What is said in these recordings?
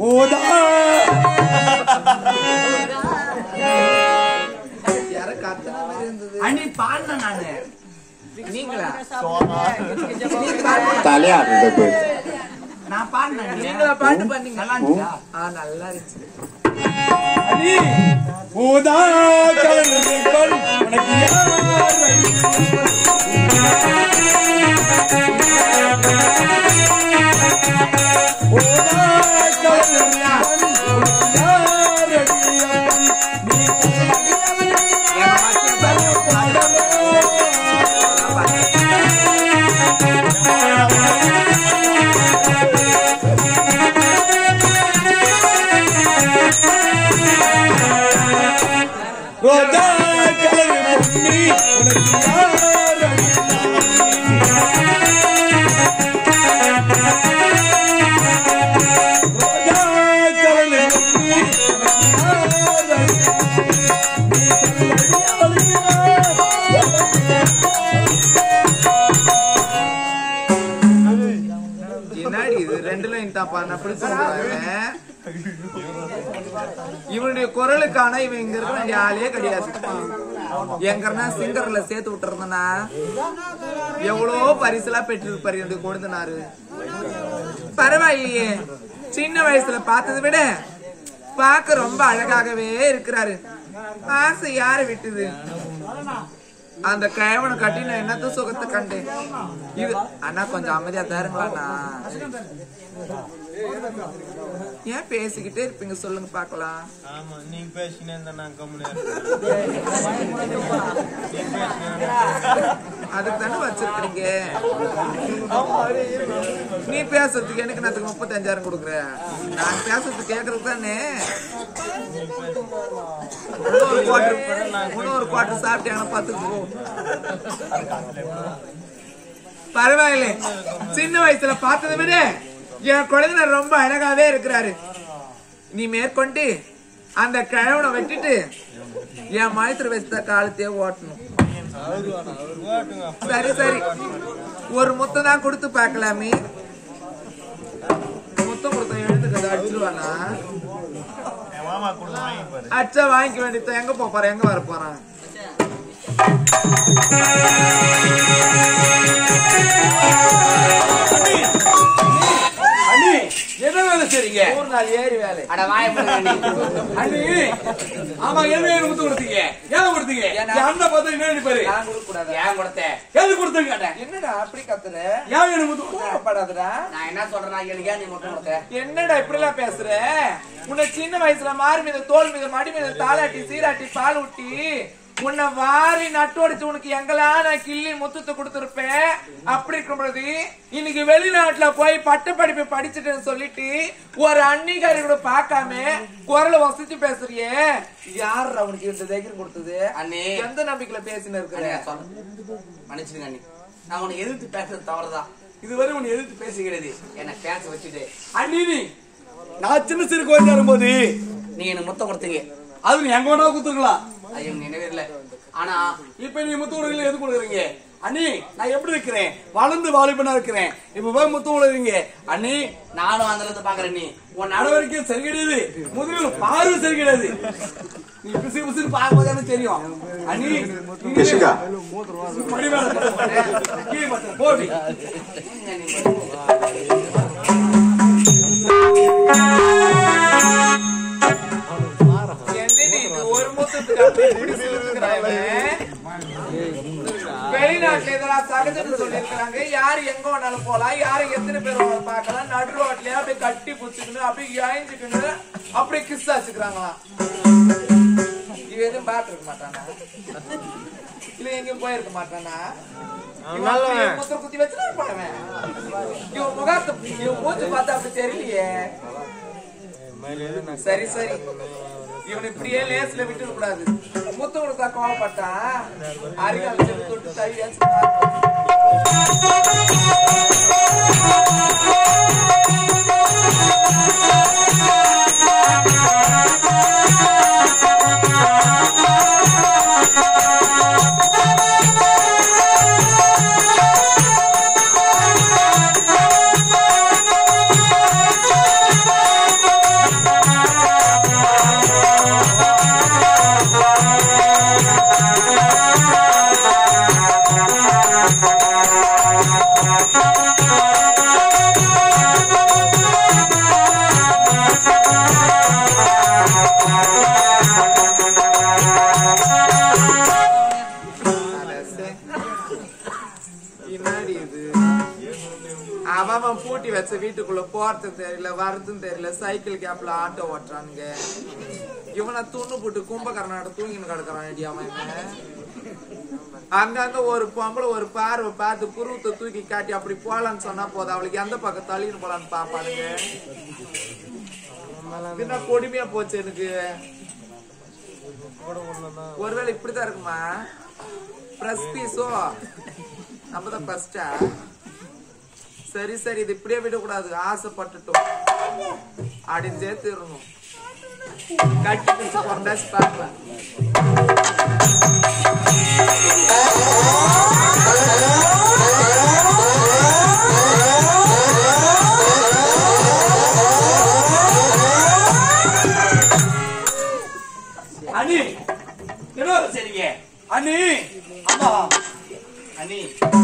ஊதா யாரோ கத்துன மாதிரி இருந்தது அண்ணி பாடின நானு நீங்களா தலையாடுறது போய் நான் பாடினேன் நீங்களா பாட்டு பண்ணீங்க நல்லா இருந்துச்சா ஆ நல்லா இருந்துச்சு அடி ஊதா கலர்கள் உனக்கு யார் வழி? ஊதா கலர்கள் உனக்கு யார் வழி? நீ ரோஜா கலர்கள் பொன்னி உனக்கு யார் வழி? ரோஜா கலர்கள் பொன்னி உனக்கு யார் வழி? நீ கண்ணடியால் என்னடி இது ரெண்டு லைன் தான் பாடின அப்படி சொல்றாங்க இவனுடைய குரலுக்கான இவன் இங்க இருக்க வேண்டிய ஆளே கிடையாது எங்கன்னா சிங்கர்ல சேர்த்து விட்டுருந்தனா எவ்வளோ பரிசுலாம் பெற்றிருப்பாரு என்னுடைய கொடுத்தனாரு பரவாயில்லையே சின்ன வயசுல பார்த்ததை விட பார்க்க ரொம்ப அழகாகவே இருக்கிறாரு ஆசை யாரு விட்டுது அந்த கிழவனை கட்டி நான் என்னத்த சுகத்தை கண்டேன் இது அண்ணா கொஞ்சம் அமைதியா தருங்களாண்ணா ஏன் பேசிக்கிட்டே இருப்பீங்க சொல்லுங்க பாக்கலாம் ஆமா நீங்க பேசினே இருந்தா நான் கம்முனு அதுக்கு தானே வச்சிருக்கீங்க நீ பேசுறதுக்கு எனக்கு நான் முப்பத்தஞ்சாயிரம் கொடுக்குற நான் பேசுறதுக்கு கேக்குறது தானே இன்னொரு குவார்டர் இன்னொரு குவார்டர் சாப்பிட்டேன் பார்த்துக்கு போ பரவாயில்லை சின்ன வயசுல பார்த்ததை விட என் குழந்தை ரொம்ப அழகாவே இருக்கிறாரு நீ மேற்கொண்டு அந்த கிழவனை வெட்டிட்டு என் மயத்துல வச்சுத காலத்தையே ஓட்டணும் ஓட்டுங்க சரி சரி ஒரு முத்தம் தான் கொடுத்து பார்க்கலாமே முத்தம் கொடுத்த எழுந்துக்கிறத அடிச்சிருவானா என் மாமா கொடுத்து வாங்கி பாரு அச்சா வாங்கிக்க வேண்டியது எங்க போப் போறான் எங்க வர போறான் அண்ணி என்ன வேலை செய்றீங்க நூறு நாள் ஏறி வேலை அட வாய மூடுங்க அண்ணி ஆமா என்ன ஏன் முத்து கொடுத்தீங்க ஏன் கொடுத்தீங்க ஏன்னா? என் அண்ணன் பார்த்தா என்ன நினைப்பாரு நான் கொடுக்க கூடாது ஏன் கொடுத்த எது கொடுத்தீங்க கேட்டேன் என்னடா அப்படி கத்துற ஏன் எனக்கு முத்து கொடுத்தீங்க? கோவப்படாதடா நான் என்ன சொல்றேன்னா எனக்கு ஏன் நீ மட்டும் கொடுத்த என்னடா இப்படி எல்லாம் பேசுற உன்னை சின்ன வயசுல மாறு மீது தோல் மீது மடி மீது தாளாட்டி சீராட்டி பால் ஊட்டி உன்னை வாரி நட்டோடிச்சு உனக்கு எங்கெல்லாம் நான் கிள்ளி முத்தத்தை கொடுத்திருப்பேன் அப்படி இருக்கும் பொழுது இன்னைக்கு வெளிநாட்டுல போய் பட்ட படிப்பு படிச்சுட்டேன்னு சொல்லிட்டு ஒரு அன்னிகாரி கூட பார்க்காம குரலை வசிச்சு பேசுறியே யார் அவனுக்கு இந்த தைரியம் கொடுத்தது அண்ணே. எந்த நம்பிக்கையில பேசின இருக்கிற அண்ணே, சொல்றேன். மன்னிச்சிடுங்க அண்ணி நான் உன்னை எதிர்த்து பேசுறது தவறுதான் இதுவரை உன்னை எதிர்த்து பேசுகிறது என்ன பேச வச்சுட்டு அண்ணி நீ நான் சின்ன சிறு குழந்தையா இருக்கும்போது நீ எனக்கு முத்தம் கொடுத்தீங்க அது நீ எங்க வேணா குத்துருக்கலாம் அது எனக்கு நினைவே இல்ல ஆனா இப்ப நீ முத்து உலகில எது கொடுக்குறீங்க அண்ணி நான் எப்படி இருக்கிறேன் வளர்ந்து வாலிபனா இருக்கிறேன் இப்ப போய் முத்து உலகிறீங்க அண்ணி நானும் அந்த இருந்து பாக்குறேன் நீ உன் நடவடிக்கை சரி கிடையாது முதலில் பார்வை சரி கிடையாது நீ பிசு பிசுன்னு பார்க்கும்போது எனக்கு தெரியும் அண்ணி பிசுக்கா. படி மேல கீழே பார்த்து, போடி என்ன நீ இது ஒரு முத்தத்துக்கு அப்படி இப்படி சிலுத்துக்கிறாய் இவன்? வெளிநாட்டுல இதெல்லாம் சகஜம்னு சொல்லியிருக்கிறாங்க யாரு எங்க வேணாலும் போலாம் யாரு எத்தனை பேர் வேணாலும் பார்க்கலாம் நடு ரோட்லயே அப்படியே கட்டி புடிச்சுக்கணும் அப்படியே இழைஞ்சுக்கணும் அப்படியே கிஸ் ஆச்சுக்கிறாங்களாம் இவன் எதுவும் பார்த்திருக்க மாட்டானா இல்ல எங்கேயும் போயிருக்க மாட்டானா இவன் அப்படி நல்லவன். முத்திர குத்தி வச்சுதான் போனவன் இவன் முகத்தை இவன் மூச்சு பார்த்தா அப்படி தெரியலையே சரி சரி இவன் இப்படியே லேஸ்ல விட்டு கூடாது முத்து கொடுத்தா கோவப்பட்டான் அரிகால தொட்டு தவியாச்சு வச்ச வீட்டுக்குள்ள போறது தெரியல வரதும் தெரியல சைக்கிள் கேப்ல ஆட்டோ ஓட்டுறானுங்க இவனை துண்ணு போட்டு கும்பகர்நாட தூங்கின்னு கிடக்குறான் அடி அவன் அங்கங்க ஒரு பொம்பளை ஒரு பார்வை பார்த்து புருவத்தை தூக்கி காட்டி அப்படி போலான்னு சொன்னா போதும் அவளுக்கு எந்த பக்கம் தள்ளின்னு போலான்னு பாப்பானுங்க என்ன கொடுமையா போச்சு எனக்கு ஒருவேளை இப்படிதான் இருக்குமா பிரஸ் பீஸோ நம்ம தான் ஃபர்ஸ்டா சரி சரி இது இப்படியே விடக்கூடாது ஆசைப்பட்டுட்டோம் அடிஞ்சே தீரணும் கட்டி பிடிச்சு கொண்டாச்சு பார்ப்பேன் அண்ணி என்ன சரிங்க அண்ணி அம்மா அண்ணி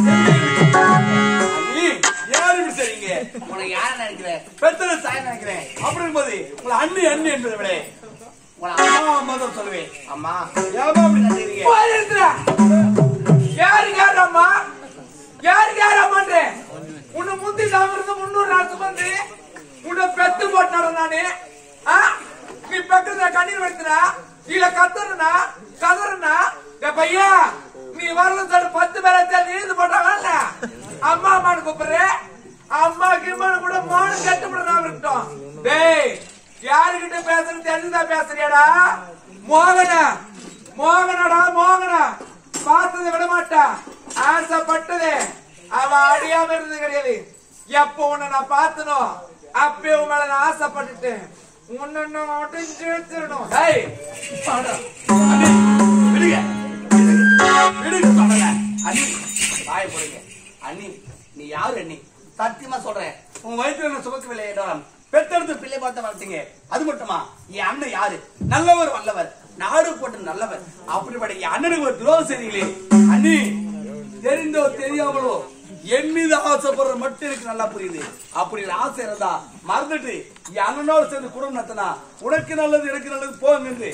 அண்ணி யார் இப்படி சரிங்க உனக்கு யார நினைக்கிறேன் பெத்தல தாய் நினைக்கிறேன் அப்படின் போது உங்களை அண்ணி அண்ணி என்பதை விட உன அம்மா அம்மா தான் சொல்லுவேன் அம்மா ஏமா அப்படி நினைக்கிறீங்க போய் நிறுத்துடா. யாருக்கு யார் அம்மா யாருக்கு யார் அம்மான்ற உன்னை முந்தி சாப்பிடுறது முன்னூறு நாள் சுமந்து உன்னை பெத்து போட்டாரு நானு ஆ? நீ பக்கத்துல கண்ணீர் வைக்கிறா இல்ல கத்துறனா கதறனா ஏ பையா நீ வரல சொல்லு பத்து பேரை நீந்து போட்டாங்கல்ல அம்மா அம்மானு கூப்பிடுற அம்மா கிம்மானு கூட மானு கட்டுப்படலாம் இருக்கட்டும் டேய் யாருகிட்ட பேசுறது தெரிஞ்சுதான் பேசுறியாடா மோகனா மோகனடா மோகனா பார்த்ததை விட மாட்டா ஆசைப்பட்டது அவ அடியாம இருந்தது கிடையாது எப்ப உன்னை நான் பார்த்தனோ அப்பே உன் மேல நான் ஆசைப்பட்டுட்டேன் உன்னை நான் அடைஞ்சு எடுத்துடணும் ஹேய் வாடா. அண்ணி விடுங்க விடுங்க சொல்லல அண்ணி வாய போடுங்க அண்ணி நீ யாரு அண்ணி சத்தியமா சொல்றேன் உன் வயிற்றுல என்ன சுமக்கவில்லை என்றால் பெத்தெடுத்து பிள்ளை பார்த்து வளர்த்தீங்க அது மட்டுமா என் அண்ணன் யாரு நல்லவர் வல்லவர் நாடு போட்டு நல்லவர் அப்படிப்பட்ட என் அண்ணனுக்கு ஒரு துரோகம் செய்றீங்களே அண்ணி தெரிந்தோ தெரியாமலோ என் மீது ஆசைப்படுற மட்டும் எனக்கு நல்லா புரியுது அப்படி ஒரு ஆசை இருந்தா மறந்துட்டு என் அண்ணனோடு சேர்ந்து குடும்பம் நடத்தினா உனக்கு நல்லது எனக்கு நல்லது போங்க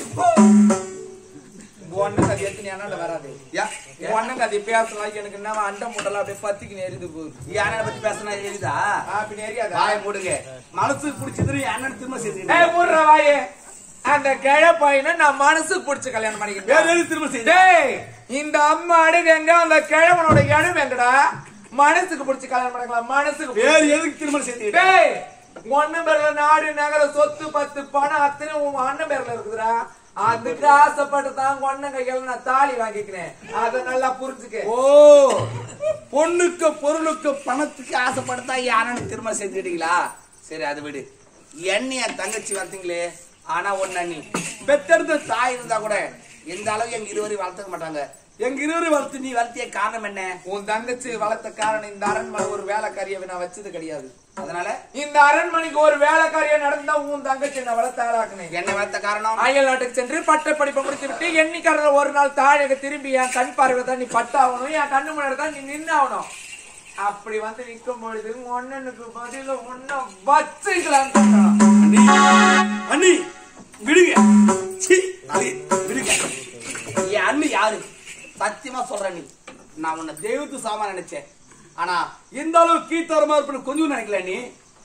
உன் அண்ணன் கதை எத்தனை அண்ணாண்ட வராது உன் அண்ணன் கதை பேசலாம் எனக்கு என்ன அண்டை முட்டலாம் அப்படியே பத்திக்கு நெறிது போகுது என் அண்ணனை பத்தி பேசினா எரியுதா அப்படி நெறியாதா வாய மூடுங்க மனசுக்கு பிடிச்சதுன்னு என் அண்ணன் திரும்ப ஏய் செய்து மூடுற வாயே அந்த கிழ பையனை நான் மனசுக்கு பிடிச்ச கல்யாணம் வேற பண்ணிக்கிறேன் எது திரும்ப செய்து டேய் இந்த அம்மா அடகு எங்க அந்த கிழவனோட இடம் எங்கடா மனசுக்கு பிடிச்ச கல்யாணம் பண்ணிக்கலாம் மனசுக்கு வேற பிடிச்ச- எதுக்கு திரும்ப செய்து டேய் ஒண்ணு பேர்ல நாடு நகர சொத்து பத்து பணம் அத்தனை உன் அண்ணன் பேர்ல இருக்குதுடா அதுக்கு ஆசைப்பட்டு தான் ஒண்ணு கையில நான் தாலி வாங்கிக்கிறேன் அத நல்லா புரிஞ்சுக்க ஓ பொண்ணுக்கு பொருளுக்கு பணத்துக்கு ஆசைப்படுத்தா என் அண்ணனுக்கு திரும்ப செஞ்சுட்டீங்களா சரி அது விடு என்ன என் தங்கச்சி வளர்த்தீங்களே ஆனா ஒண்ணு அண்ணி பெத்தெடுத்த தாய் இருந்தா கூட எந்த அளவு எங்க இருவரையும் வளர்த்துக்க மாட்டாங்க எங்க இருவரு வளர்த்து நீ வளர்த்திய காரணம் என்ன உன் தங்கச்சி வளர்த்த காரணம் இந்த அரண்மனை ஒரு வேலைக்காரியை நான் வச்சது கிடையாது அதனால இந்த அரண்மனைக்கு ஒரு வேலைக்காரியா நடந்தா உன் தங்கச்சி நான் வளர்த்த ஆளாக்குனேன் என்ன வளர்த்த காரணம் அயல் நாட்டுக்கு சென்று பட்ட படிப்பை முடிச்சு விட்டு எண்ணிக்காரர் ஒரு நாள் தாழக திரும்பி என் கண் பார்வை தான் நீ பட்டாகணும் என் கண்ணு முன்னாடி தான் நீ நின்னாகணும் அப்படி வந்து நிக்கும் பொழுது ஒன்னனுக்கு பதில ஒன்ன வச்சுக்கலாம் அண்ணி அண்ணி விடுங்க சீ, அண்ணி, விடுங்க என் அண்ணி யாரு சத்தியமா சொல்ற நீ நான் உன்னை தெய்வத்து சாமா நினைச்சேன் ஆனா இந்த அளவு கீழ்த்தரமா இருப்பேன்னு கொஞ்சம் நினைக்கல நீ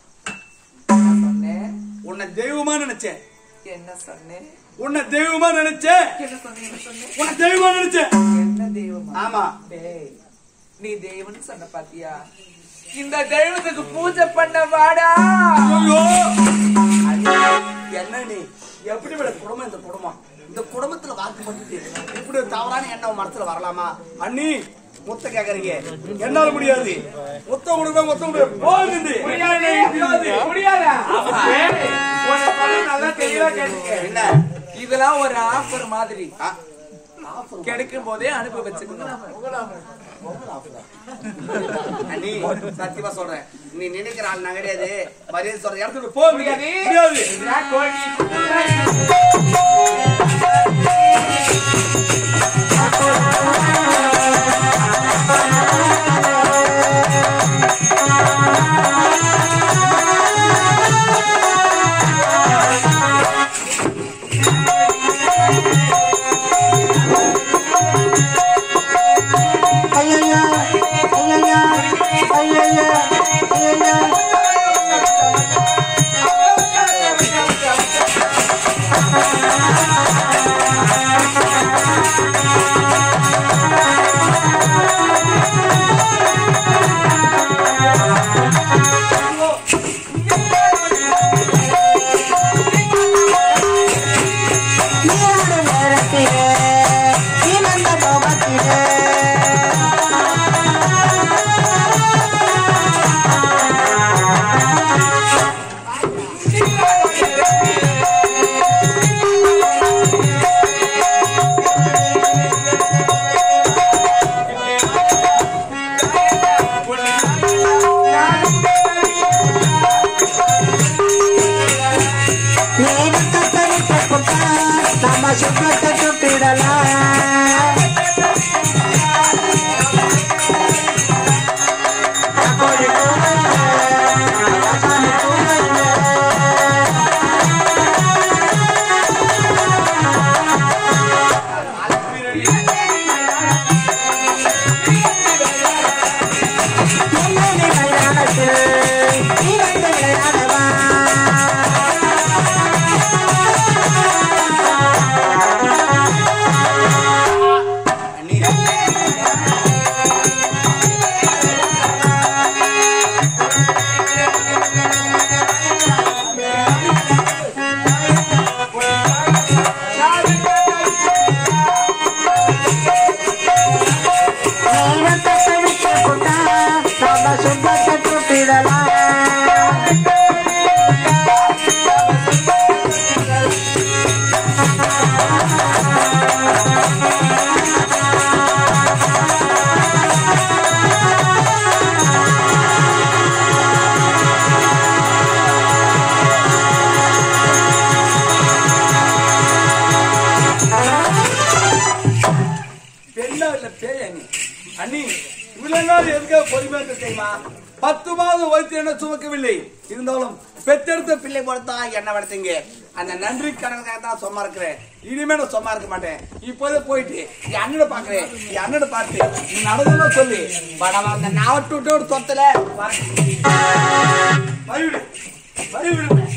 சொன்னேன் உன்னை தெய்வமா நினைச்சேன் என்ன சொன்னேன் உன்னை தெய்வமா நினைச்சேன் என்ன சொன்னேன் என்ன சொன்னேன் உன்னை தெய்வமா நினைச்சேன் என்ன தெய்வமா ஆமா டேய் நீ தெய்வம்னு சொன்ன பாத்தியா இந்த தெய்வத்துக்கு பூஜை பண்ண வாடா ஐயோ அண்ணி, என்ன நீ எப்படிப்பட்ட குடும்பம் இந்த குடும்பம் இந்த குடும்பத்துல வாக்குப்பட்டு இப்படி ஒரு தவறான எண்ணம் உன் மனசுல வரலாமா அண்ணி முத்த கேக்குறீங்க என்னால முடியாது மொத்தம் கொடுக்க மொத்தம் கொடுக்க போகுது முடியாது முடியாதா டேய், உன்னை சொல்ல நல்லா தெளிவா கேட்டுக்க என்ன இதெல்லாம் ஒரு ஆஃபர் மாதிரி ஆ, கிடைக்கும் போதே அனுப்பி வச்சுக்கணும் அண்ணி சத்தியமா சொல்றேன் நீ நினைக்கிற ஆள் நான் கிடையாது மரியாதை சொல்ற இடத்துல இடத்துல போக முடியாது முடியாது விராட் கோலி ஐயா ஐயா ஐயா ஐயா ஐயா தாய் எதுக்காக பொறுமையா இருக்க தெரியுமா பத்து மாதம் வைத்து என்ன சுமக்கவில்லை இருந்தாலும் பெத்தெடுத்த பிள்ளை கொடுத்தா என்ன வளர்த்தீங்க அந்த நன்றி கடனுக்காக தான் சும்மா இருக்கிறேன் இனிமே நான் சும்மா இருக்க மாட்டேன் இப்போதே போயிட்டு என் அண்ணனை பாக்குறேன் என் அண்ணனை பார்த்து நீ நடந்ததும் சொல்லி படம் அந்த நாவட்டு விட்டு ஒரு தொத்தல வழிவிடு வழிவிடு